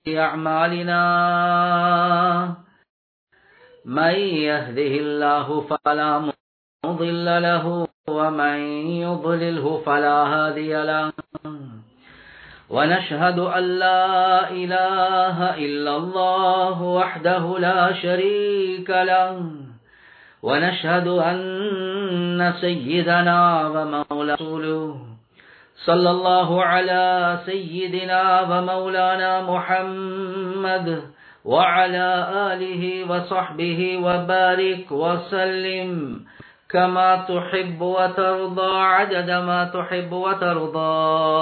أعمالنا من يهده الله فلا مضل له ومن يضلله فلا هادي له ونشهد أن لا إله إلا الله وحده لا شريك له ونشهد أن سيدنا ومولانا صلى الله على سيدنا ومولانا محمد وعلى آله وصحبه وبارك وسلم كما تحب وترضى عدد ما تحب وترضى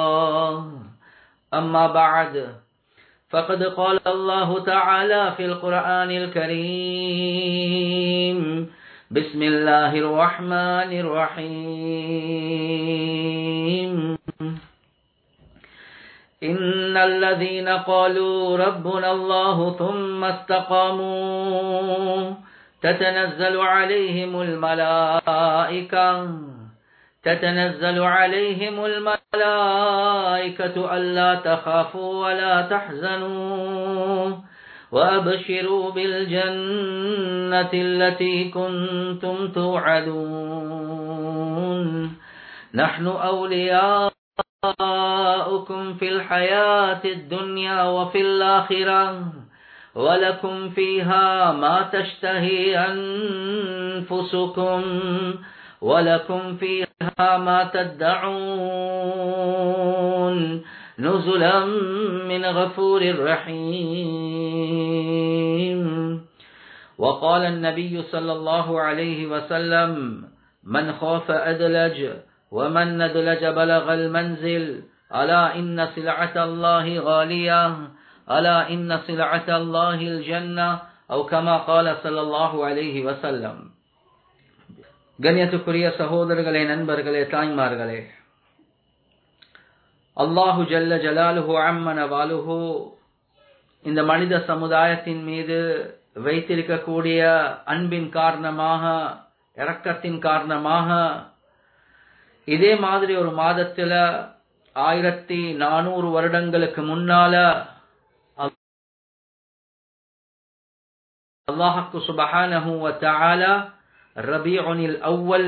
أما بعد فقد قال الله تعالى في القرآن الكريم بسم الله الرحمن الرحيم إن الذين قالوا ربنا الله ثم استقاموا تتنزل عليهم الملائكة تتنزل عليهم الملائكة ألا تخافوا ولا تحزنوا وأبشروا بالجنة التي كنتم توعدون نحن أولياؤكم في الحياة الدنيا وفي الآخرة ولكم فيها ما تشتهي أنفسكم ولكم فيها ما تدعون نزلا من غفور رحيم وقال النبي صلى الله عليه وسلم من خاف أدلج ومن ندلج بلغ المنزل ألا إن سلعة الله غالية ألا إن سلعة الله الجنة أو كما قال صلى الله عليه وسلم கண்ணியத்துக்குரிய சகோதரர்களே நண்பர்களே தாய்மார்களே அல்லாஹு ஜல்ல ஜலாலுஹு அம்மன வாலுஹு இந்த மனித சமுதாயத்தின் மீது வைத்திருக்கக்கூடிய அன்பின் காரணமாக இரக்கத்தின் காரணமாக இதே மாதிரி ஒரு மாதத்துல ஆயிரத்தி நானூறு வருடங்களுக்கு முன்னால அல்லாஹுக்கு சுபஹானஹு வ தஆலா ரபியுனில் அவ்வல்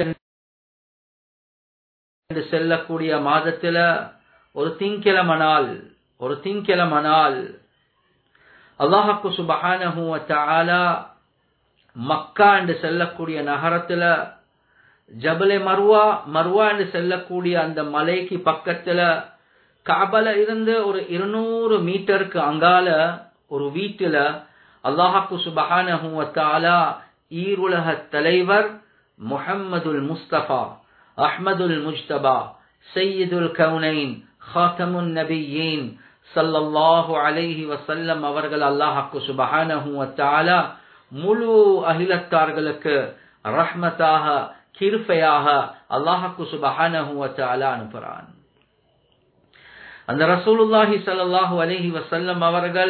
என்று செல்லக்கூடிய மாதத்துல ஒரு திங்கிழம நாள் ஒரு திங்கிழம நாள் அல்லாஹுக்கு சுபஹானஹு வ தஆலா மக்கா என்று செல்லக்கூடிய நகரத்துல ஜபலே மர்வா மர்வா என்று செல்லக்கூடிய அந்த மலைக்கு பக்கத்துல காபல இருந்து ஒரு இருநூறு மீட்டருக்கு அங்கால ஒரு வீட்டுல அல்லாஹாக்கு சுபஹானஹு வ தஆலா ஈருலக தலைவர் முஹம்மதுல் முஸ்தபா அஹ்மதுல் முஜ்தபா சையீதுல் கவுனைன் ஹாத்தமுன் நபியீன் சல்லல்லாஹு அலைஹி வசல்லம் அவர்கள் அல்லாஹாக்கு சுபஹானஹு வ தஆலா முழு அகிலத்தார்களுக்கு ரஹ்மத்தாக கிருஃபையாக அல்லாஹாக்கு சுபஹானஹு வ தஆலா அனுப்புறான் அந்த ரசூலுல்லாஹி ஸல்லல்லாஹு அலைஹி வஸல்லம் அவர்கள்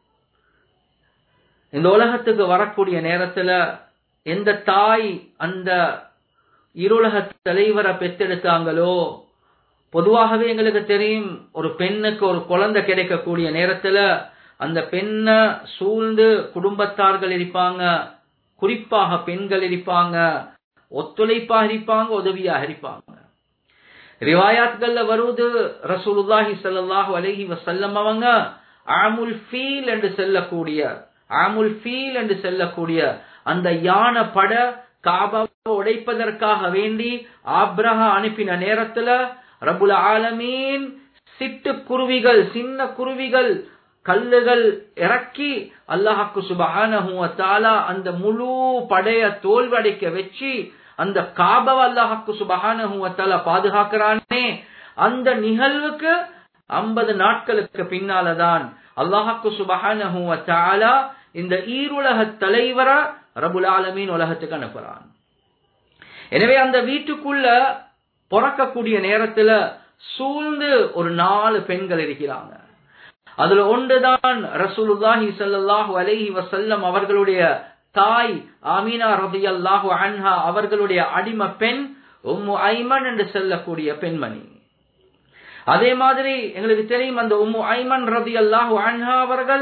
இந்த உலகத்துக்கு வரக்கூடிய நேரத்துல எந்த தாய் அந்த இருளக தலைவரை பெற்றெடுத்தாங்களோ பொதுவாகவே எங்களுக்கு தெரியும் ஒரு பெண்ணுக்கு ஒரு குழந்தை கிடைக்கக்கூடிய நேரத்துல அந்த பெண்ணை சூழ்ந்து குடும்பத்தார்கள் இருப்பாங்க குறிப்பாக பெண்கள் இருப்பாங்க ஒத்துழைப்பாக இருப்பாங்க உதவியாக இருப்பாங்க ரிவாயாத்கள்ல வருவது ரசூலுல்லாஹி ஸல்லல்லாஹு அலைஹி வஸல்லம் அவங்க ஆமுல் ஃபீல் என்று செல்லக்கூடிய ஆமுல் ஃபீல் என்று செல்லக்கூடிய அந்த யானை பட காபாவை உடைப்பதற்காக வேண்டி ஆப்ரஹா அனுப்பின நேரத்துல ரபுல் ஆலமீன் சிட்டு குருவிகள் சின்ன குருவிகள் கல்லுகள் இறக்கி அல்லாஹாக்கு சுபஹானஹு தாலா அந்த முழு படைய தோல்வடைக்க வச்சு அந்த காபவ அல்லாஹாக்கு சுபஹானஹு தாலா பாதுகாக்கிறானே அந்த நிகழ்வுக்கு ஐம்பது நாட்களுக்கு பின்னாலதான் அல்லாஹாக்கு சுபஹானஹு தாலா இந்த ஈருலக தலைவரா ரபுல் ஆலமீன் உலகத்துக்கு அனுப்புறான் எனவே அந்த வீட்டுக்குள்ள பிறக்கக்கூடிய நேரத்துல சூழ்ந்து ஒரு நாலு பெண்கள் இருக்கிறாங்க அதுல ஒன்றுதான் ரசூலுல்லாஹி ஸல்லல்லாஹு அலைஹி வஸல்லம் அவர்களுடைய தாய் ஆமீனா ரலியல்லாஹு அன்ஹா அவர்களுடைய அடிமை பெண் உம்மு ஐமன் என்று சொல்லக்கூடிய பெண்மணி அதே மாதிரி எங்களுக்கு தெரியும் அந்த உம்மு ஐமன் ரதி அல்லாஹு அன்ஹா அவர்கள்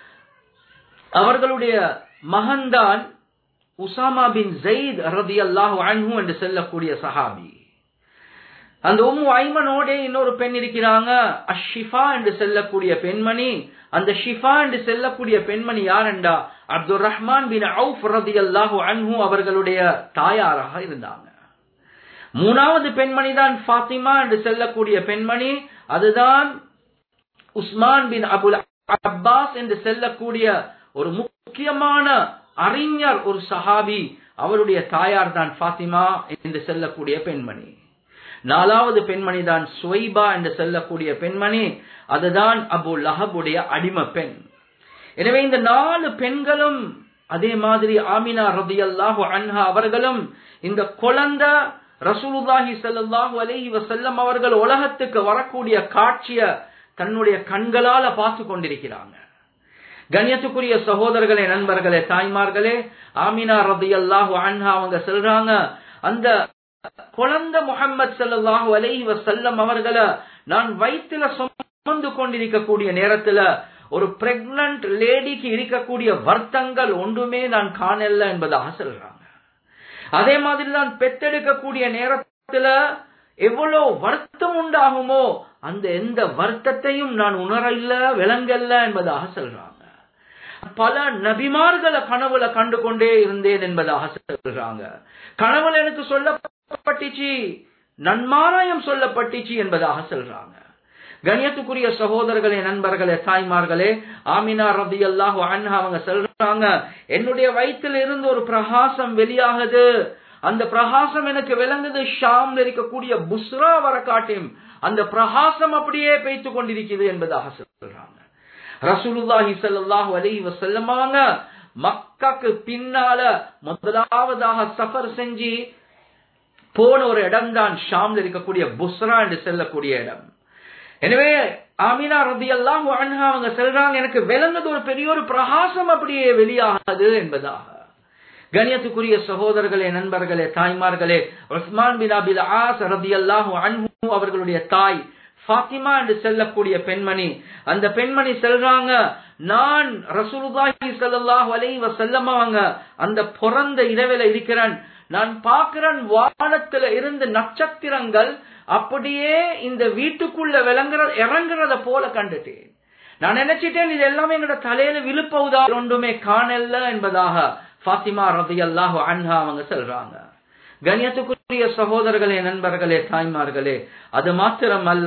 அவர்களுடைய மகன்தான் உசாமா பின் ஜெயித் ரதி அல்லாஹு அன்ஹு என்று செல்லக்கூடிய சஹாபி அந்த உம்மு ஐமனோட இன்னொரு பெண் இருக்கிறாங்க அஷிஃபா என்று செல்லக்கூடிய பெண்மணி அந்த ஷிஃபா என்று செல்லக்கூடிய பெண்மணி யாரெண்டா அப்துல் ரஹ்மான் பின் அவுஃப் ரதி அல்லாஹு அன்ஹு அவர்களுடைய தாயாராக இருந்தாங்க மூணாவது பெண்மணி தான் ஃபாத்திமா என்று செல்லக்கூடிய பெண்மணி அதுதான் உஸ்மான் பின் அபுல் அப்பாஸ் என்று செல்லக்கூடிய ஒரு முக்கியமான அறிஞர் ஒரு சஹாபி அவருடைய தாயார் தான் ஃபாத்திமா என்று செல்லக்கூடிய பெண்மணி நாலாவது பெண்மணி தான் சுவைபா என்று செல்லக்கூடிய பெண்மணி அதுதான் அபு லஹபுடைய அடிம பெண் எனவே இந்த நாலு பெண்களும் அதே மாதிரி ஆமினா ரபி அல்லாஹு அன்ஹா அவர்களும் இந்த குழந்தை ரசூலுல்லாஹி ஸல்லல்லாஹு அலைஹி வஸல்லம் அவர்கள் உலகத்துக்கு வரக்கூடிய காட்சிய தன்னுடைய கண்களால பார்த்து கொண்டிருக்கிறாங்க கண்ணியத்துக்குரிய சகோதரர்களே நண்பர்களே தாய்மார்களே ஆமினா ரபி அல்லாஹு அன்ஹா அவங்க சொல்றாங்க அந்த குழந்தை முகமது ஸல்லல்லாஹு அலைஹி வஸல்லம் அவர்களை நான் வயிற்றுல சுமந்து கொண்டிருக்கக்கூடிய நேரத்துல ஒரு பிரெக்னன்ட் லேடிக்கு இருக்கக்கூடிய வருத்தங்கள் ஒன்றுமே நான் காணல என்பதாக சொல்றாங்க அதே மாதிரி தான் பெத்தெடுக்கக்கூடிய நேரத்துல எவ்வளவு வருத்தம் உண்டாகுமோ அந்த எந்த வருத்தத்தையும் நான் உணரல விளங்கல்ல என்பதாக சொல்றாங்க பல நபிமார்களை கனவுல கண்டு கொண்டே இருந்தேன் என்பதாக சொல்றாங்க கனவுல எனக்கு சொல்லப்பட்டுச்சு நன்மாராயம் சொல்லப்பட்டுச்சு என்பதாக சொல்றாங்க கணியத்துக்குரிய சகோதரர்களே நண்பர்களே தாய்மார்களே ஆமினா ரபி அல்லாஹு அன்ஹா அவங்க சொல்றாங்க என்னுடைய வயிற்றில் இருந்து ஒரு பிரகாசம் வெளியாகுது அந்த பிரகாசம் எனக்கு விளங்குது ஷாம்ல இருக்கக்கூடிய புஸ்ரா வர காட்டும் அந்த பிரகாசம் அப்படியே பெய்த்து கொண்டிருக்கிறது என்பதாக சொல்றாங்க ரசூலுல்லாஹி ஸல்லல்லாஹு அலைஹி வஸல்லமாங்க மக்காக்கு பின்னால முதலாவதாக சஃபர் செஞ்சு போன ஒரு இடம் தான் ஷாம்ல இருக்கக்கூடிய புஸ்ரா என்று செல்லக்கூடிய இடம் எனவே ஆமினா ரபி அல்லாஹ் அன்ஹா அவங்க சொல்றாங்க எனக்கு விளங்குது ஒரு பெரிய ஒரு பிரகாசம் அப்படியே வெளியாகாது என்பதாக கணியத்துக்குரிய சகோதரர்களே நண்பர்களே தாய்மார்களே உஸ்மான் பின் அபில் ஆஸ் ரபி அல்லாஹு அன்ஹு அவர்களுடைய தாய் ஃபாத்திமா என்று செல்லக்கூடிய பெண்மணி அந்த பெண்மணி செல்றாங்க நான் ரசூலுல்லாஹி ஸல்லல்லாஹு அலைஹி வஸல்லம் அவங்க அந்த பிறந்த இரவில இருக்கிறேன் நான் பார்க்கிறேன் வானத்துல இருந்து நட்சத்திரங்கள் அப்படியே இந்த வீட்டுக்குள்ள விளங்குற இறங்குறத போல கண்டுட்டேன் நான் நினைச்சிட்டேன் இது எல்லாமே எங்களோட தலையில விழுப்பவுதா ஒன்றுமே காணல என்பதாக ஃபாத்திமா ரபி அல்லாஹு அன்ஹா அவங்க சொல்றாங்க கண்ணியத்துக்குரிய சகோதரர்களே நண்பர்களே தாய்மார்களே அது மாத்திரம் அல்ல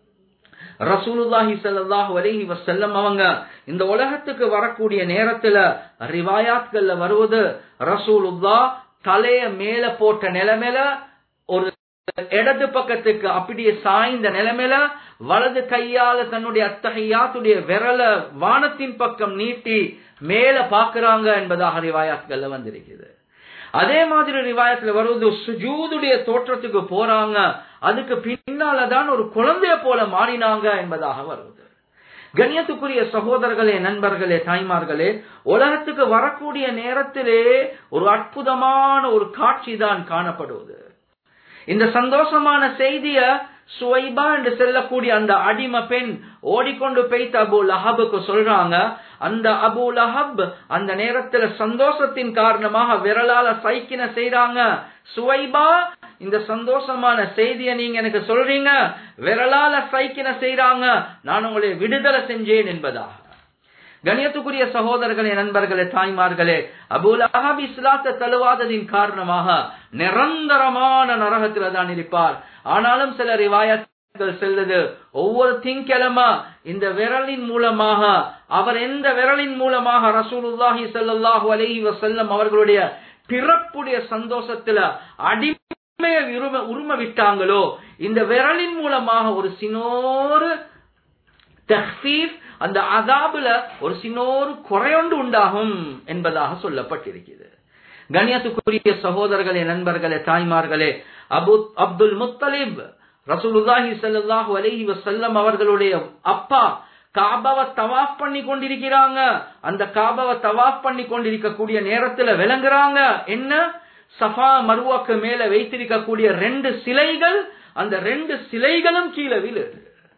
ரசூலுல்லாஹி ஸல்லல்லாஹு அலைஹி வஸல்லம் அவங்க இந்த உலகத்துக்கு வரக்கூடிய நேரத்துல ரிவாயாத்கள்ல வருவது ரசூலுல்லா தலைய மேல போட்ட நிலைமையில ஒரு இடது பக்கத்துக்கு அப்படியே சாய்ந்த நிலைமையில வலது கையால தன்னுடைய அத்தகையாத்துடைய விரல வானத்தின் பக்கம் நீட்டி மேல பாக்குறாங்க என்பதாக ரிவாயாத்கள்ல வந்திருக்குது அதே மாதிரி ரிவாயத்துல வருவது சுஜூதுடைய தோற்றத்துக்கு போறாங்க அதுக்கு பின்னாலதான் ஒரு குழந்தைய போல மாறினாங்க என்பதாக வருவது கண்ணியத்துக்குரிய சகோதரர்களே நண்பர்களே தாய்மார்களே உலகத்துக்கு வரக்கூடிய நேரத்திலே ஒரு அற்புதமான ஒரு காட்சி தான் காணப்படுவது இந்த சந்தோஷமான செய்திய சுவைபா என்று செல்லக்கூடிய அந்த அடிம பெண் ஓடிக்கொண்டு பெய்த அபு லஹபுக்கு சொல்றாங்க அந்த அபு லஹப் அந்த நேரத்துல சந்தோஷத்தின் காரணமாக விரலால சைக்கின செய்றாங்க சுவைபா இந்த சந்தோஷமான செய்தியை நீங்க எனக்கு சொல்றீங்க விரலால சைக்கின செய்றாங்க நான் உங்களை விடுதலை செஞ்சேன் என்பதாக கணியத்துக்குரிய சகோதரர்களே நண்பர்களே தாய்மார்களே அபுல் அஹப் இஸ்லாத்தை தழுவாததின் காரணமாக நிரந்தரமான நரகத்தில் தான் இருப்பார் ஆனாலும் சில ரிவாயத்துகள் செல்லுது ஒவ்வொரு திங்கிழமை இந்த விரலின் மூலமாக அவர் எந்த விரலின் மூலமாக ரசூலுல்லாஹி ஸல்லல்லாஹு அலைஹி வஸல்லம் அவர்களுடைய பிறப்புடைய சந்தோஷத்துல அடிமையை உரும உரும விட்டாங்களோ இந்த விரலின் மூலமாக ஒரு சினோரு தஹ்ஃபீஃப் அந்த அதாபுல ஒரு சின்னோரு குறையொன்று உண்டாகும் என்பதாக சொல்லப்பட்டிருக்கிறது கண்ணியத்துக்குரிய சகோதரர்களே நண்பர்களே தாய்மார்களே அபு அப்துல் முத்தலிப் ரசூலுல்லாஹி ஸல்லல்லாஹு அலைஹி வஸல்லம் அவர்களுடைய அப்பா காபாவை தவாஃப் பண்ணி கொண்டிருக்கிறாங்க அந்த காபாவை தவாஃப் பண்ணி கொண்டிருக்கக்கூடிய நேரத்துல விளங்குறாங்க என்ன சஃபா மருவாக்கு மேல வைத்திருக்கக்கூடிய ரெண்டு சிலைகள் அந்த ரெண்டு சிலைகளும் கீழே விழுது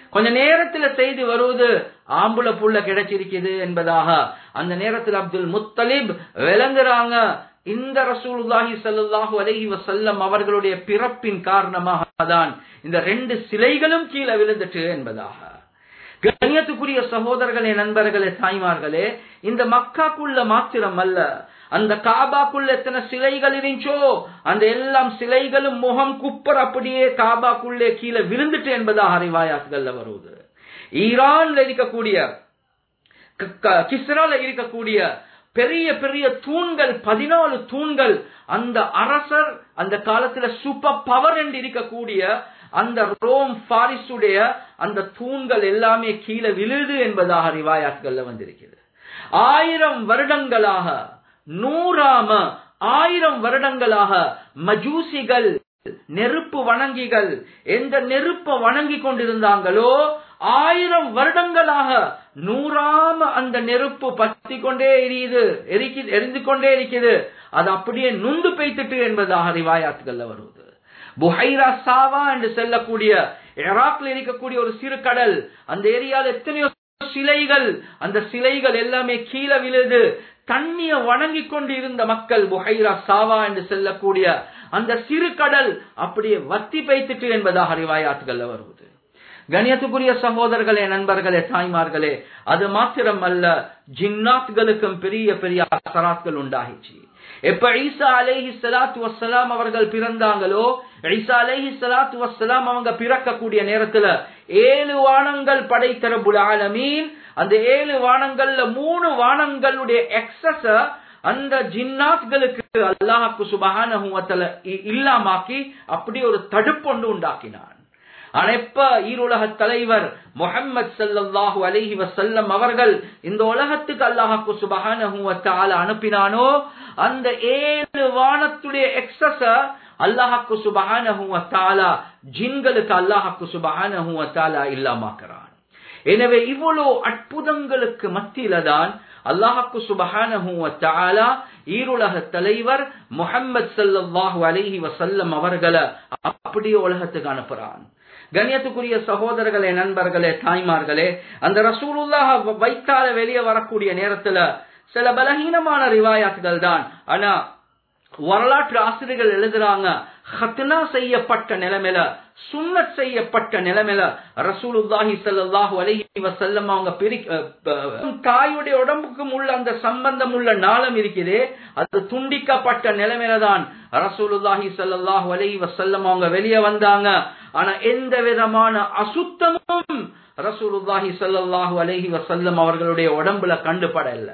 கொஞ்ச நேரத்துல செய்தி வருவது ஆம்புல புள்ள கிடைச்சிருக்குது என்பதாக அந்த நேரத்தில் அப்துல் முத்தலிப் விளங்குறாங்க இந்த ரசூலுல்லாஹி ஸல்லல்லாஹு அலைஹி வஸல்லம் அவர்களுடைய பிறப்பின் காரணமாக தான் இந்த ரெண்டு சிலைகளும் கீழே விழுந்துட்டு என்பதாக கண்ணியத்துக்குரிய சகோதரர்களே நண்பர்களே தாய்மார்களே இந்த மக்காக்குள்ள மாத்திரம் அல்ல அந்த காபாக்குள்ள எத்தனை சிலைகள் இருந்துச்சோ அந்த எல்லாம் சிலைகளும் முகம் குப்பர் அப்படியே காபாக்குள்ளே கீழே விழுந்துட்டு என்பதாக அறிவாயாத்துகள்ல வருவது ஈரான்ல இருக்கக்கூடிய கிஸ்ரால இருக்கக்கூடிய பெரிய பெரிய தூண்கள் பதினாலு தூண்கள் அந்த அரசர் அந்த காலத்துல சூப்பர் பவர் என்று இருக்கக்கூடிய அந்த ரோம் பாரிசுடைய அந்த தூண்கள் எல்லாமே கீழே விழுது என்பதாக ரிவாயாத்துகள்ல வந்திருக்கிறது ஆயிரம் வருடங்களாக நூறாம ஆயிரம் வருடங்களாக மஜூசிகள் நெருப்பு வணங்கிகள் எந்த நெருப்ப வணங்கி கொண்டிருந்தாங்களோ ஆயிரம் வருடங்களாக நூறாம அந்த நெருப்பு பத்தி கொண்டே எரியுது எரிக்கி எரிந்து கொண்டே இருக்குது அது அப்படியே நுந்து பெய்த்துட்டு என்பதாக ரிவாயாத்துகள்ல வருவது புஹைரா சாவா என்று செல்லக்கூடிய ஈராக்ல இருக்கக்கூடிய ஒரு சிறு கடல் அந்த ஏரியால எத்தனையோ சிலைகள் அந்த சிலைகள் எல்லாமே கீழே விழுது தண்ணிய வணங்கி கொண்டு இருந்த மக்கள் புஹைரா சாவா என்று செல்லக்கூடிய அந்த சிறு கடல் அப்படியே வத்தி பைத்துட்டு என்பதாக அறிவாயாத்துகள் வருவது கணியத்துக்குரிய சகோதரர்களே நண்பர்களே தாய்மார்களே அது மாத்திரம் அல்ல ஜின்னாத்களுக்கும் பெரிய பெரிய அசராத்கள் உண்டாகிச்சு எப்ப ஈசா அலேஹி சலாத்து வசலாம் அவர்கள் பிறந்தாங்களோ ஈசா அலேஹி சலாத்து வசலாம் அவங்க பிறக்கக்கூடிய நேரத்துல ஏழு வானங்கள் படைத்த ரபுல் ஆலமீன் அந்த ஏழு வானங்கள்ல மூணு வானங்களுடைய எக்ஸஸ அந்த ஜின்னாத்களுக்கு அல்லாஹாக்கு சுபகான இல்லாமாக்கி அப்படி ஒரு தடுப்பொண்டு உண்டாக்கினான் ஆனா எப்ப ஈருலக தலைவர் முகம்மது சல்லாஹூ அலஹி வசல்லம் அவர்கள் இந்த உலகத்துக்கு அல்லாஹாக்கு சுபகான அனுப்பினானோ அந்த ஏழு வானத்துடைய எக்ஸஸ அல்லாஹாக்கு சுபகான ஜின்களுக்கு அல்லாஹாக்கு சுபகான இல்லாமாக்குறான் எனவே இவ்வளவு அற்புதங்களுக்கு மத்தியில தான் அல்லாஹாக்கு சுபகான ஈருலக தலைவர் முகம்மது சல்லாஹூ அலஹி வசல்லம் அவர்களை அப்படியே உலகத்துக்கு அனுப்புறான் கண்ணியத்துக்குரிய சகோதரர்களே நண்பர்களே தாய்மார்களே அந்த ரசூலுல்லாஹ வைத்தால வெளியே வரக்கூடிய நேரத்துல சில பலகீனமான ரிவாயாத்துகள் தான் ஆனா வரலாற்று ஆசிரியர்கள் எழுதுறாங்க ஹத்னா செய்யப்பட்ட நிலைமையில சுண்ணத் செய்யப்பட்ட நிலைமையில ரசூலுல்லாஹி ஸல்லல்லாஹு அலைஹி வஸல்லம் அவங்க பிரி தாயுடைய உடம்புக்கும் உள்ள அந்த சம்பந்தம் உள்ள நாளம் இருக்குது அது துண்டிக்கப்பட்ட நிலைமையில தான் ரசூலுல்லாஹி ஸல்லல்லாஹு அலைஹி வஸல்லம் அவங்க வெளியே வந்தாங்க ஆனா எந்த விதமான அசுத்தமும் ரசூலுல்லாஹி ஸல்லல்லாஹு அலைஹி வஸல்லம் அவர்களுடைய உடம்புல கண்டுபடல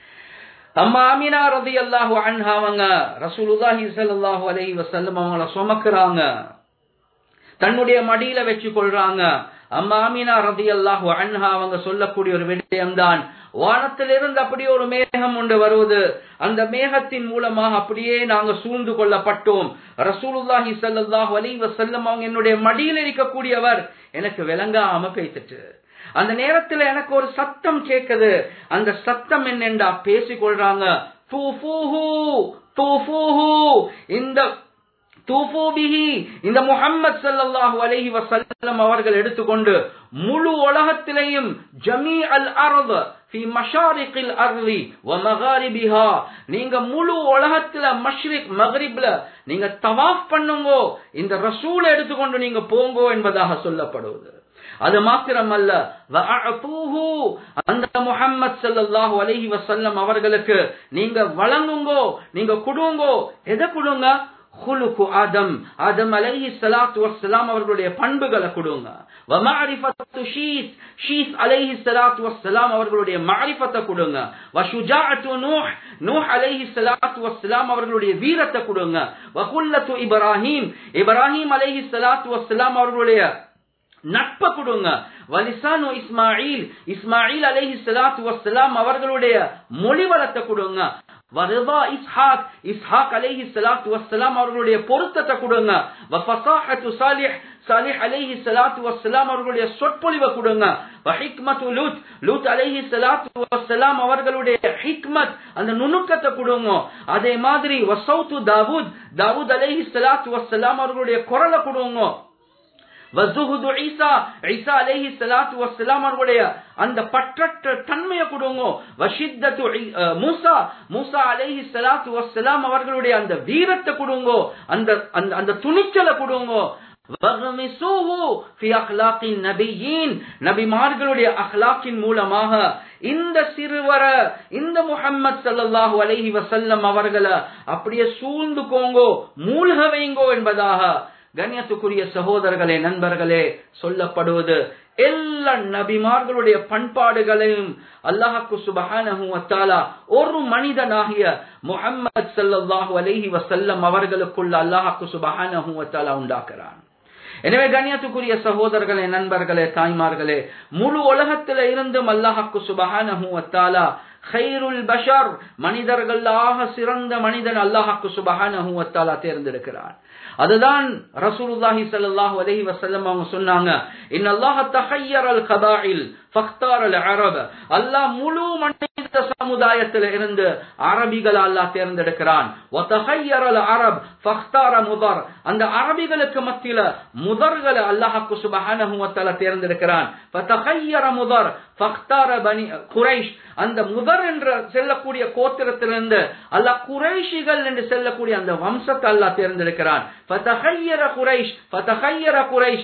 அம்மா அமீனா ரதி அல்லாஹு அன்ஹா அவங்க ரசூலுல்லாஹி ஸல்லல்லாஹு அலைஹி வஸல்லம் அவங்கள சுமக்குறாங்க தன்னுடைய மடியில வச்சு கொள்றாங்க அம்மா அமீனா ரதி அல்லாஹு அன்ஹா அவங்க சொல்லக்கூடிய ஒரு விடயம்தான் வானத்திலிருந்து அப்படியே ஒரு மேகம் உண்டு வருவது அந்த மேகத்தின் மூலமாக அப்படியே நாங்க சூழ்ந்து கொள்ளப்பட்டோம் ரசூலுல்லாஹி ஸல்லல்லாஹு அலைஹி வஸல்லம் அவங்க என்னுடைய மடியில் இருக்கக்கூடியவர் எனக்கு விளங்காம பேசிட்டு அந்த நேரத்துல எனக்கு ஒரு சத்தம் கேக்குது அந்த சத்தம் என்னென்றா பேசிக்கொள்றாங்க இந்த இந்த முகம்மது சல்லாஹூ அலஹி வசல்லம் அவர்கள் எடுத்துக்கொண்டு முழு உலகத்திலையும் ஜமீ அல் அரப மஷாரிக்கில் அர்லி மகாரிபிஹா நீங்க முழு உலகத்துல மஷ்ரிக் மகரிப்ல நீங்க தவாஃப் பண்ணுங்க இந்த ரசூலை எடுத்துக்கொண்டு நீங்க போங்கோ என்பதாக சொல்லப்படுவது அது மாத்திரமல்ல அந்த முகம்மது சல்லாஹூ அலஹி வசல்லம் அவர்களுக்கு நீங்க வழங்குங்கோ நீங்க கொடுங்கோ எதை கொடுங்க ஹுலுக்கு ஆதம் ஆதம் அலைஹி ஸலாத்து வஸ்ஸலாம் அவர்களுடைய பண்புகளை கொடுங்க வ மஅரிஃபத்து ஷீஸ் ஷீஸ் அலைஹி ஸலாத்து வஸ்ஸலாம் அவர்களுடைய மஅரிஃபத்தை கொடுங்க வ ஷுஜாஅத்து நூஹ் நூஹ் அலைஹி ஸலாத்து வஸ்ஸலாம் அவர்களுடைய வீரத்தை கொடுங்க வ குல்லத்து இப்ராஹீம் இப்ராஹீம் அலைஹி ஸலாத்து வஸ்ஸலாம் அவர்களுடைய நட்பை கொடுங்க வலிசானு இஸ்மாயில் இஸ்மாயில் அலைஹி ஸலாத்து வஸ்ஸலாம் அவர்களுடைய மொழிவளத்தை கொடுங்க வரதா இஸ்ஹாக் இஸ்ஹாக் அலைஹி ஸலாத்து வஸ்ஸலாம் அவர்களுடைய பொருத்தத்தை கொடுங்க வஃபஸாஹத்து சாலிஹ் சாலிஹ் அலைஹி ஸலாத்து வஸ்ஸலாம் அவர்களுடைய சொற்பொழிவை கொடுங்க வஹிக்மத்து லூத் லூத் அலைஹி ஸலாத்து வஸ்ஸலாம் அவர்களுடைய ஹிக்மத் அந்த நுணுக்கத்தை கொடுங்க அதே மாதிரி வசௌத்து தாவூத் தாவூத் அலைஹி ஸலாத்து வஸ்ஸலாம் அவர்களுடைய குரலை கொடுங்க வசுஹுது ஈசா ஈசா அலைஹி ஸலாத்து வஸ்ஸலாம் அவர்களுடைய அந்த பற்றற்ற தன்மையை கொடுங்க வஷித்தத்து ஈ- அஹ், மூசா மூசா அலைஹி ஸலாத்து வஸ்ஸலாம் அவர்களுடைய அந்த வீரத்தை கொடுங்க அந்த அந்த அந்த துணிச்சலை கொடுங்க வகமிசூஹு ஃபி அக்லாக்கின் நபியீன் நபிமார்களுடைய அக்லாக்கின் மூலமாக இந்த சிறுவர இந்த முஹம்மது ஸல்லல்லாஹு அலைஹி வஸல்லம் அவர்களை அப்படியே சூழ்ந்துக்கோங்கோ மூழ்க வைங்கோ என்பதாக கண்ணியத்துக்குரிய சகோதரர்களே நண்பர்களே சொல்லப்படுவது எல்லா நபிமார்களுடைய பண்பாடுகளையும் அல்லாஹ்க்கு சுபஹானஹு வ தஆலா ஒரு மனிதனாகிய முஹம்மது ஸல்லல்லாஹு அலைஹி வஸல்லம் அவர்களுக்குள்ள அல்லாஹ்க்கு சுபஹானஹு வ தஆலா உண்டாக்குறான் எனவே கண்ணியத்துக்குரிய சகோதரர்களே நண்பர்களே தாய்மார்களே முழு உலகத்தில இருந்தும் அல்லாஹ்க்கு சுபஹானஹு வ தஆலா ஹைருல் பஷர் மனிதர்களாக சிறந்த மனிதன் அல்லாஹ்க்கு சுபஹானஹு வ தஆலா தேர்ந்தெடுக்கிறான் அதுதான் ரசூலுல்லாஹி ஸல்லல்லாஹு அலைஹி வஸல்லம் அவங்க சொன்னாங்க இன்னல்லாஹ தஹய்யரல் கபாயில் ஃபக்தாரல் அரப அல்லாஹ் முழு மனித சமுதாயத்தில் இருந்து அரபிகள் அல்லாஹ் தேர்ந்தெடுக்கிறான் வதஹய்யரல் அரப் ஃபக்தார முதர் அந்த அரபிகளுக்கு மத்தியில முதர்களை அல்லாஹ்க்கு சுப்ஹானஹு வ தஆலா தேர்ந்தெடுக்கிறான் ஃபதஹய்யர முதர் ஃபக்தார பனி குரைஷ் அந்த முதர் என்ற செல்லக்கூடிய கோத்திரத்திலிருந்து அல்லாஹ் குறைஷிகள் என்று செல்லக்கூடிய அந்த வம்சத்தை அல்லாஹ் தேர்ந்தெடுக்கிறான் ஃபதஹய்யர குரைஷ் ஃபதஹய்யர குரைஷ்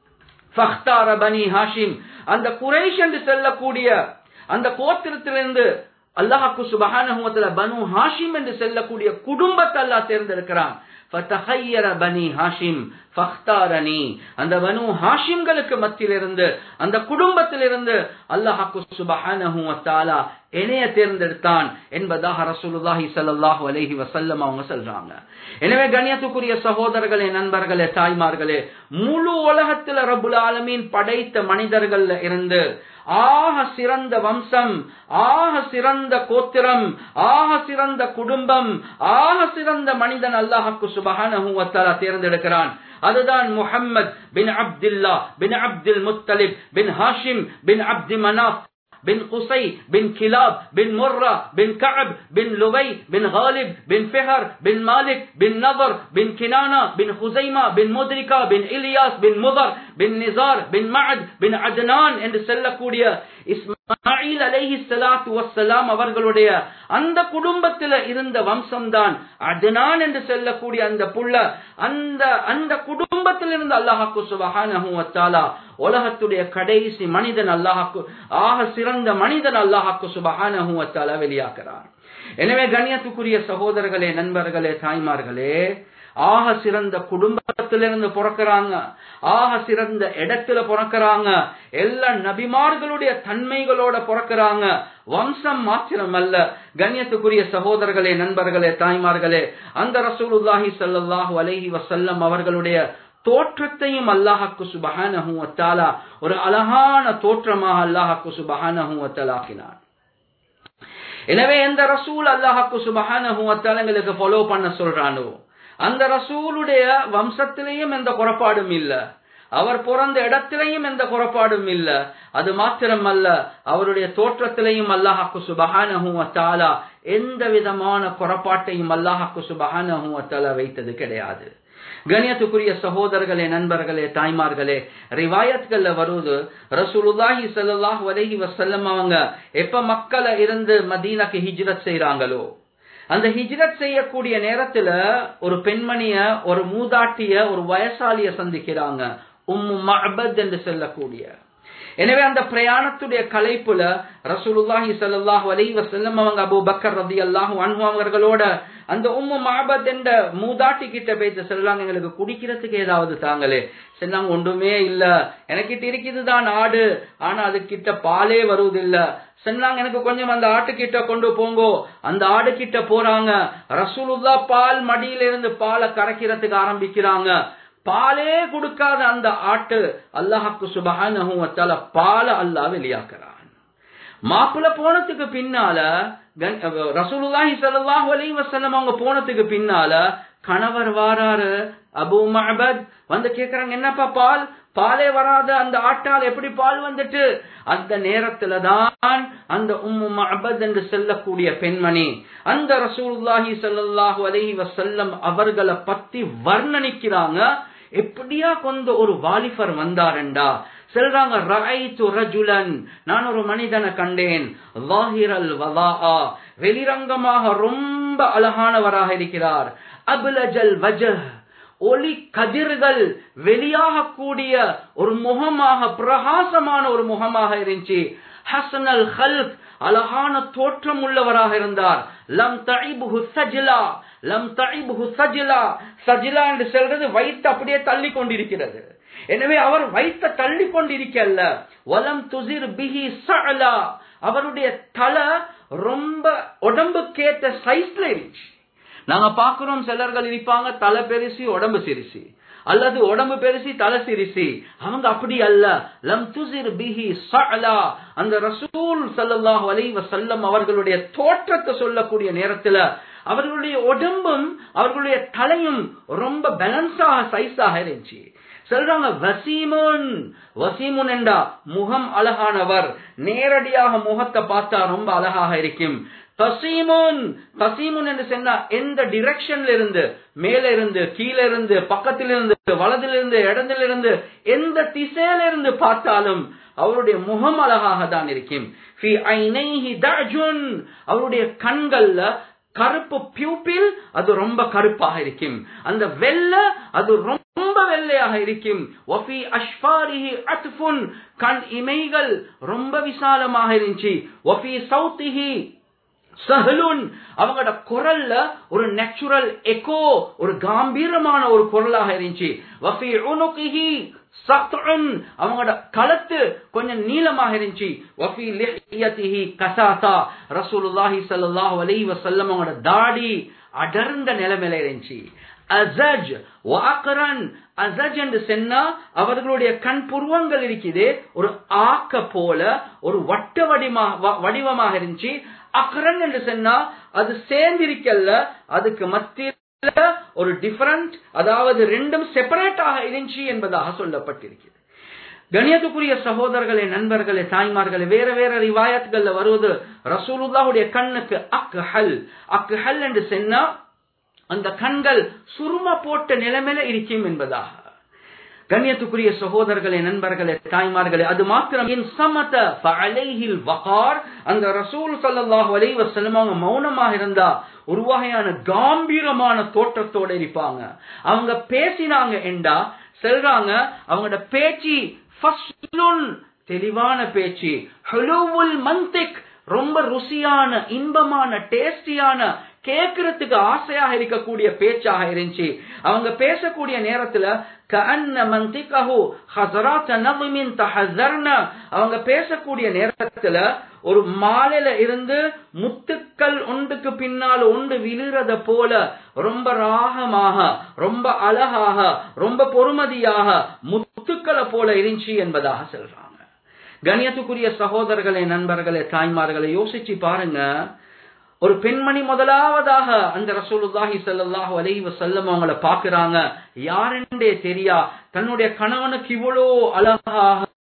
ஃபக்தார பனி ஹாஷிம் அந்த குறைஷ் என்று செல்லக்கூடிய அந்த கோத்திரத்திலிருந்து அல்லாஹ்க்கு சுபஹானஹு வ தஆலா பனு ஹாஷிம் என்று செல்லக்கூடிய குடும்பத்தை அல்லாஹ் தேர்ந்தெடுக்கிறான் ஃபதஹய்யர பனி ஹாஷிம் ஃபக்தாரனி அந்த பனு ஹாஷிம்களுக்கு மத்தியிலிருந்து அந்த குடும்பத்திலிருந்து அல்லாஹ்க்கு சுபஹானஹு வ தஆலா என்னைய தேர்ந்தெடுத்தான் என்பதாக ரசூலுல்லாஹி ஸல்லல்லாஹு அலைஹி வஸல்லம் அவங்க சொல்றாங்க எனவே கண்ணியத்துக்குரிய சகோதரர்களே நண்பர்களே தாய்மார்களே முழு உலகத்துல ரப்புல் ஆலமீன் படைத்த மனிதர்கள்ல இருந்து ஆக சிறந்த வம்சம் ஆக சிறந்த கோத்திரம் ஆக சிறந்த குடும்பம் ஆக சிறந்த மனிதன் அல்லாஹ்க்கு சுபஹானஹு வ தஆலா தேர்ந்தெடுக்கிறான் அதுதான் முஹம்மத் பின் அப்துல்லா பின் அப்துல் முத்தலிப் பின் ஹாஷிம் பின் அப்தி மனாஃப் بن قصي بن كلاب بن مرة بن كعب بن لبي بن غالب بن فهر بن مالك بن نضر بن كنانة بن خزيمة بن مدركة بن إلياس بن مضر بن نزار بن معد بن عدنان என்று செல்லக்கூடிய இஸ்மாயில் அலைஹி ஸலாத்து வஸ்ஸலாம் அவர்களுடைய அந்த குடும்பத்தில் இருந்த வம்சம்தான் அத்னான் என்று செல்லக்கூடிய அந்த புள்ள அந்த அந்த குடும்பத்தில் இருந்து அல்லாஹ்க்கு சுப்ஹானஹு வ தஆலா உலகத்துடைய கடைசி மனிதன் அல்லாஹ்க்கு ஆக சிறந்த மனிதன் அல்லாஹ்க்கு சுப்ஹானஹு வ தஆலா வெளியாக்குறான் எனவே கண்ணியத்துக்குரிய சகோதரர்களே நண்பர்களே தாய்மார்களே ஆக சிறந்த குடும்பத்திலிருந்து பிறக்கிறாங்க ஆக சிறந்த இடத்துல பிறக்கிறாங்க எல்லா நபிமார்களுடைய தன்மைகளோட பிறக்கிறாங்க வம்சம் மாத்திரம் அல்ல கண்ணியத்துக்குரிய சகோதரர்களே நண்பர்களே தாய்மார்களே அந்த ரசூலுல்லாஹி ஸல்லல்லாஹு அலைஹி வஸல்லம் அவர்களுடைய தோற்றத்தையும் அல்லாஹ்க்கு சுப்ஹானஹு வ தஆலா ஒரு அழகான தோற்றமாக அல்லாஹ்க்கு சுப்ஹானஹு வ தஆலா ஆக்கினான் எனவே எந்த ரசூல் அல்லாஹ்க்கு சுப்ஹானஹு வ தஆலா எங்களுக்கு ஃபாலோ பண்ண சொல்றானோ அந்த ரசூலுடைய வம்சத்திலேயும் எந்த குறப்பாடும் இல்ல அவர் பிறந்த இடத்திலேயும் எந்த குறப்பாடும் இல்ல அது மாத்திரமல்ல அவருடைய தோற்றத்திலேயும் அல்லாஹாக்கு சுபஹானஹு வத்தாலா எந்த விதமான குறப்பாட்டையும் அல்லாஹாக்கு சுபஹானஹு வத்தாலா வைத்தது கிடையாது கணியத்துக்குரிய சகோதரர்களே நண்பர்களே தாய்மார்களே ரிவாயத்கள்ல வருவது ரசூலுல்லாஹி ஸல்லல்லாஹு அலைஹி வஸல்லம் அவங்க எப்ப மக்களை இருந்து மதீனாக்கு ஹிஜ்ரத் செய்றாங்களோ அந்த ஹிஜ்ரத் செய்யக்கூடிய நேரத்துல ஒரு பெண்மணிய ஒரு மூதாட்டிய ஒரு வயசாலிய சந்திக்கிறாங்க உம்மு மஅபத் என்று சொல்லக்கூடிய எனவே அந்த பிரயாணத்துடைய கலைப்புல ரசூலுல்லாஹி ஸல்லல்லாஹு அலைஹி வஸல்லம் அவங்க அபூ பக்கர் ரலியல்லாஹு அன்ஹு அவர்களோட அந்த உம்மு மஅபத் என்ற மூதாட்டி கிட்ட போயிட்டு சொல்றாங்க எங்களுக்கு குடிக்கிறதுக்கு ஏதாவது தாங்களே சொன்னாங்க ஒன்றுமே இல்ல எனக்கிட்ட இருக்குதுதான் ஆடு ஆனா அது கிட்ட பாலே வருவதில்ல சொன்னாங்க எனக்கு கொஞ்சம் அந்த ஆட்டு கிட்ட கொண்டு போங்கோ அந்த ஆடு கிட்ட போறாங்க ரசூலுல்லா பால் மடியில இருந்து பாலை கரைக்கிறதுக்கு ஆரம்பிக்கிறாங்க பாலே கொடுக்காத அந்த ஆட்டு அல்லாஹுக்கு சுபஹானஹு வ தஆலா பால அல்லாஹ் வெளியாக்குறான் மாப்பிள்ள போனதுக்கு பின்னால ரசூலுல்லாஹி ஸல்லல்லாஹு அலைஹி வஸல்லம் அவங்க போனதுக்கு பின்னால கணவர் வாராரு அபூ மஅபத் வந்து கேக்குறாங்க என்னப்பா பால் பாலே வராத அந்த ஆட்டால் எப்படி பால் வந்துட்டு அந்த நேரத்துல தான் அந்த உம்மு மஅபத் என்று சொல்லக்கூடிய பெண்மணி அந்த ரசூலுல்லாஹி ஸல்லல்லாஹு அலைஹி வஸல்லம் அவர்களை பத்தி வர்ணனிக்கிறாங்க எப்படியா கொண்ட ஒரு வாலிபர் வந்தாருண்டா சொல்றாங்க ரஐத்து ரஜுலன் நான் ஒரு மனிதனை கண்டேன் லாஹிரல் வலாஆ வெளிரங்கமாக ரொம்ப அழகானவராக இருக்கிறார் அபுலஜல் வஜஹ் ஒளி கதிர்கள் வெளியாகக்கூடிய ஒரு முகமாக பிரகாசமான ஒரு முகமாக இருந்துச்சு ஹசனல் ஹல்க் அழகான தோற்றம் உள்ளவராக இருந்தார் லம் தழிபுகு சஜிலா லம் தழிபுகு சஜிலா சஜிலா என்று சொல்றது வைத்து அப்படியே தள்ளி கொண்டிருக்கிறது எனவே அவர் வைத்த தள்ளி கொண்டிருக்கல்ல வலம் துசிர் பிஹி சஅலா அவருடைய தலை ரொம்ப உடம்புக்கேத்த சைஸ்ல இருந்துச்சு நாங்க பாக்குறோம் சிலர்கள் இருப்பாங்க தலை பெருசி உடம்பு சிரிசி அல்லது உடம்பு பெருசி தலை சிரிசி அவங்க அப்படி அல்ல லம் துசிர் பிஹி சஅலா அந்த ரசூல் ஸல்லல்லாஹு அலைஹி வஸல்லம் அவர்களுடைய தோற்றத்தை சொல்லக்கூடிய நேரத்துல அவர்களுடைய உடம்பும் அவர்களுடைய தலையும் ரொம்ப பேலன்ஸாக சைஸாக இருந்துச்சு சொல்றாங்க வசீமுன் வசீமுன் என்றா முகம் அழகானவர் நேரடியாக முகத்தை பார்த்தா ரொம்ப அழகாக இருக்கும் தசீமுன் தசீமுன் என்று சொன்னா எந்த டிரெக்ஷன்ல இருந்து மேல இருந்து கீழே இருந்து பக்கத்திலிருந்து வலதிலிருந்து இடத்திலிருந்து எந்த திசையில இருந்து பார்த்தாலும் அவருடைய முகம் அழகாக தான் இருக்கும் அவருடைய கண்கள்ல கருப்பு பியூப்பில் அது ரொம்ப கருப்பாக இருக்கும் அந்த வெள்ள அது ரொம்ப வெள்ளையாக இருக்கும் ஒஃபி அஷ்பாரிஹி அத்ஃபுன் கண் இமைகள் ரொம்ப விசாலமாக இருந்துச்சு ஒஃபி சௌத்திஹி சஹலுன் அவங்களோட குரல்ல ஒரு நேச்சுரல் எக்கோ ஒரு காம்பீரமான ஒரு குரலாக இருந்துச்சு வஃபி உனுகிஹி சத்உன் அவங்களோட கழுத்து கொஞ்சம் நீளமாக இருந்துச்சு வஃபி லிஹ்யதிஹி கசாசா ரசூலுல்லாஹி ஸல்லல்லாஹு அலைஹி வஸல்லம் அவங்களோட தாடி அடர்ந்த நிலைமையில இருந்துச்சு அசஜ் வாக்கரன் அசஜ் என்று சொன்னா அவர்களுடைய கண் புருவங்கள் இருக்குது ஒரு ஆக்க போல ஒரு வட்ட வடிமா வடிவமாக இருந்துச்சு அக்கரன் என்று சொன்னா அது சேர்ந்திருக்கல்ல அதுக்கு மத்தியில் ஒரு டிஃபரண்ட் அதாவது ரெண்டும் செப்பரேட்டாக இருந்துச்சு என்பதாக சொல்லப்பட்டிருக்கிறது கணியத்துக்குரிய சகோதரர்களே நண்பர்களே தாய்மார்களே வேற வேற ரிவாயத்கள்ல வருவது ரசூலுல்லாவுடைய கண்ணுக்கு அக்கு ஹல் அக்கு ஹல் என்று சொன்னா அந்த கண்கள் சுரும போட்ட நிலைமையில இருக்கும் என்பதாக கண்ணியத்துக்குரிய சகோதரர்களே நண்பர்களே தாய்மார்களே அது மாத்திரம் என் சமத ஃபஅலைஹில் வகார் அந்த ரசூல் ஸல்லல்லாஹு அலைஹி வஸல்லம் அவங்க மௌனமாக இருந்தா ஒரு வகையான காம்பீரமான தோற்றத்தோட இருப்பாங்க அவங்க பேசினாங்க என்றா சொல்றாங்க அவங்களோட பேச்சு ஃபஸ்லுன் தெளிவான பேச்சு ஹுலுவுல் மந்திக் ரொம்ப ருசியான இன்பமான டேஸ்டியான கேட்கறதுக்கு ஆசையாக இருக்கக்கூடிய பேச்சாக இருந்துச்சு அவங்க பேசக்கூடிய நேரத்துல கஅன்ன மந்திகஹு ஹஸராத் நظமின் தஹஸர்ன அவங்க பேசக்கூடிய நேரத்துல ஒரு மாலையில இருந்து முத்துக்கள் ஒன்றுக்கு பின்னால் ஒன்று விழுறத போல ரொம்ப ராகமாக ரொம்ப அழகாக ரொம்ப பொறுமதியாக முத்துக்களை போல இருந்துச்சு என்பதாக சொல்றாங்க கணியத்துக்குரிய சகோதரர்களே நண்பர்களே தாய்மார்களை யோசிச்சு பாருங்க ஒரு பெண்மணி முதலாவதாக அந்த ரசூலுல்லாஹி ஸல்லல்லாஹு அலைஹி வஸல்லம் அவங்கள பாக்குறாங்க யாரென்றே தெரியா தன்னுடைய கணவனுக்கு இவ்வளோ அழகாக